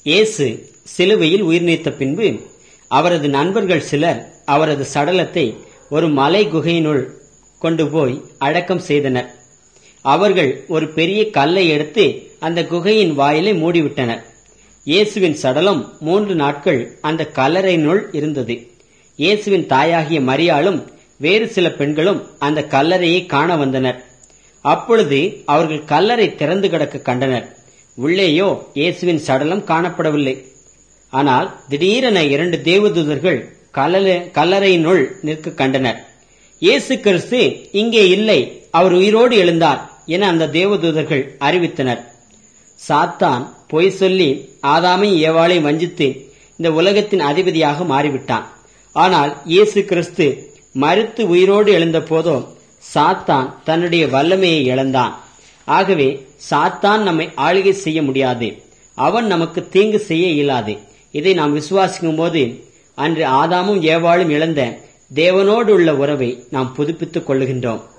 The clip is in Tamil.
இயேசு சிலுவையில் உயிர் நீத்த பின்பு அவரது நண்பர்கள் சிலர் அவரது சடலத்தை ஒரு மலை குகையினுள் கொண்டு போய் அடக்கம் செய்தனர் அவர்கள் ஒரு பெரிய கல்லை எடுத்து அந்த குகையின் வாயிலை மூடிவிட்டனர் இயேசுவின் சடலம் மூன்று நாட்கள் அந்த கல்லறையினுள் இருந்தது இயேசுவின் தாயாகிய மரியாளும் வேறு சில பெண்களும் அந்த கல்லறையை காண வந்தனர் அப்பொழுது அவர்கள் கல்லறை திறந்து கிடக்க கண்டனர் உள்ளேயோ இயேசுவின் சடலம் காணப்படவில்லை ஆனால் திடீரென இரண்டு தேவதூதர்கள் கல்லறை- கல்லறையினுள் நிற்க கண்டனர் இயேசு கிறிஸ்து இங்கே இல்லை அவர் உயிரோடு எழுந்தார் என அந்த தேவதூதர்கள் அறிவித்தனர் சாத்தான் பொய் சொல்லி ஆதாமை ஏவாளை வஞ்சித்து இந்த உலகத்தின் அதிபதியாக மாறிவிட்டான் ஆனால் இயேசு கிறிஸ்து மறுத்து உயிரோடு எழுந்த போதோ சாத்தான் தன்னுடைய வல்லமையை இழந்தான் ஆகவே சாத்தான் நம்மை ஆளுகை செய்ய முடியாது அவன் நமக்கு தீங்கு செய்ய இயலாது இதை நாம் விசுவாசிக்கும் போது அன்று ஆதாமும் ஏவாளும் இழந்த தேவனோடு உள்ள உறவை நாம் புதுப்பித்துக் கொள்ளுகின்றோம்